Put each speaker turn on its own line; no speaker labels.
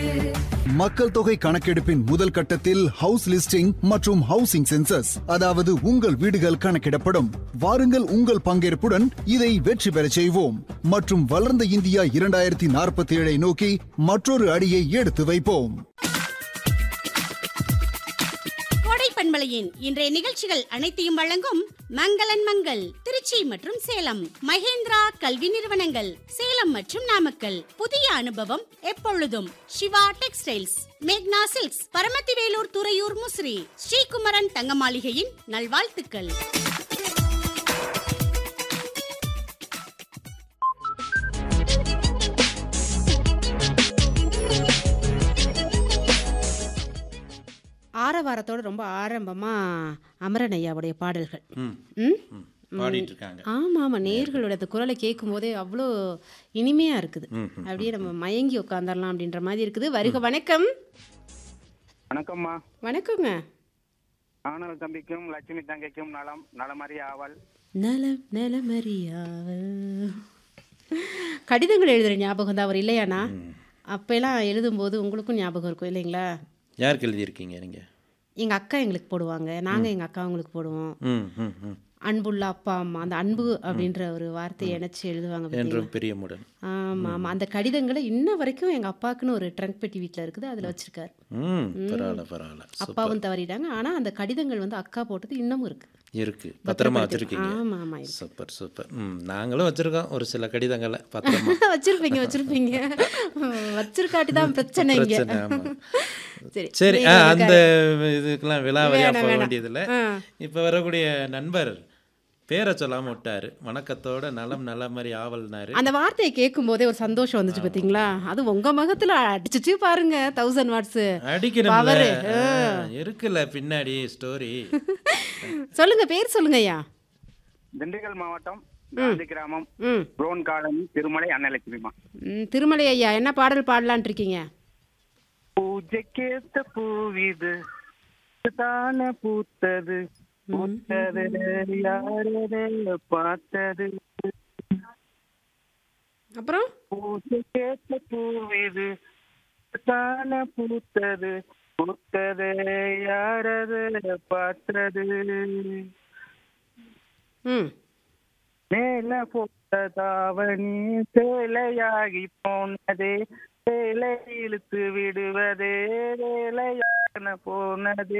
மக்கள் தொகை கணக்கெடுப்பின் முதல் கட்டத்தில் ஹவுஸ் லிஸ்டிங் மற்றும் ஹவுசிங் சென்சஸ் அதாவது உங்கள் வீடுகள் கணக்கிடப்படும் வாருங்கள் உங்கள் பங்கேற்புடன் இதை வெற்றி பெறச் செய்வோம் மற்றும் வளர்ந்த இந்தியா இரண்டாயிரத்தி நாற்பத்தி ஏழை நோக்கி மற்றொரு அடியை எடுத்து வைப்போம்
கோடை பண்பலையின் இன்றைய நிகழ்ச்சிகள் அனைத்தையும் வழங்கும் மங்களன் மங்கள் திருச்சி மற்றும் சேலம் மகேந்திரா கல்வி நிறுவனங்கள் சேலம் மற்றும் நாமக்கல் புதிய அனுபவம் எப்பொழுதும் சிவா டெக்ஸ்டைல்ஸ் மேக்னா சில்க்ஸ் பரமத்திவேலூர் துறையூர் முசிறி ஸ்ரீகுமரன் தங்க மாளிகையின் நல்வாழ்த்துக்கள்
ஆரவாரத்தோட ரொம்ப ஆரம்பமா அமரன் ஐயாவுடைய பாடல்கள்
ம்
ம்
ம் பாடிட்டு இருக்காங்க
ஆமா ஆமா நேர்களோட அந்த குரலை கேட்கும் போதே அவ்வளோ இனிமையா இருக்குது
ம், ம்,
அப்படியே நம்ம மயங்கி உட்காந்துடலாம் அப்படின்ற மாதிரி இருக்குது வருக வணக்கம்
வணக்கம்மா
வணக்கங்க
ஆனல் தம்பிக்கும் லட்சுமி தங்கைக்கும் நலம் நலமறி ஆவல்
நலம் நலமறியாவல் கடிதங்கள் எழுதுற ஞாபகம் தான் அவர் இல்லையாண்ணா அப்பெல்லாம் எழுதும்போது உங்களுக்கும் ஞாபகம் இருக்கும் இல்லைங்களா
யாருக்கு எழுதியிருக்கீங்க நீங்க
எங்க அக்கா எங்களுக்கு போடுவாங்க நாங்க எங்க அக்கா உங்களுக்கு போடுவோம்
ம் ம் ம்
அன்புள்ள அப்பா அம்மா அந்த அன்பு அப்படின்ற ஒரு வார்த்தையை இணைச்சு எழுதுவாங்க பார்த்தீங்களா?
என்றும் பெரியமுடன்
ஆமா ஆமா அந்த கடிதங்களை இன்ன வரைக்கும் எங்க அப்பாவுக்குன்னு ஒரு ட்ரங்க் பெட்டி வீட்ல இருக்குது அதுல வச்சிருக்காரு
ம் பரவாயில்ல பரவாயில்ல சூப்பர்
அப்பாவும் தவறிட்டாங்க ஆனா அந்த கடிதங்கள் வந்து அக்கா போட்டது இன்னமும் இருக்கு
இருக்கு பத்திரமா வச்சிருக்கீங்க
ஆமா ஆமா இருக்கு.
சூப்பர் சூப்பர் ம் நாங்களும் வச்சிருக்கோம் ஒரு சில கடிதங்களை பத்திரமா
வச்சிருப்பீங்க வச்சிருப்பீங்க வச்சிருக்காட்டி தான் பிரச்சனை இங்க
பிரச்சனை, ஆமா.
சரி
சரி ஆ,
நீங்க
அந்த இதுக்கெல்லாம் விழாவறியா
வேணாம்,
போக
வேணாம்.
வேண்டியதில்லை
ஆ.
இப்போ வரக்கூடிய நண்பர் பேரை சொல்லாம விட்டாரு வணக்கத்தோட நலம் நல்ல மாதிரி ஆவல்னாரு
அந்த வார்த்தையை கேட்கும் போதே ஒரு சந்தோஷம் வந்துச்சு பாத்தீங்களா அது உங்க முகத்துல அடிச்சுச்சு பாருங்க தௌசண்ட் வாட்ஸ்
அடிக்கணும்ல
Power,
ஆ, இருக்குல்ல பின்னாடி ஸ்டோரி
சொல்லுங்க பேர் சொல்லுங்க ஐயா
திண்டுக்கல் மாவட்டம் காந்தி கிராமம்
ம்
புரோன் காலனி திருமலை அன்னலட்சுமிமா
ம், திருமலை ஐயா என்ன பாடல் பாடலான் இருக்கீங்க
பூஜைக்கேத்த பூவிது தான பூத்தது பூத்தது யாரது பார்த்தது
அப்புறம்
பூஜைக்கேத்த பூவிது தான பூத்தது பூத்தது யாரது பார்த்தது
ம்
மேல போட்டதாவணி சேலையாகி போனதே சேலை இழுத்து விடுவதே வேலையான போனதே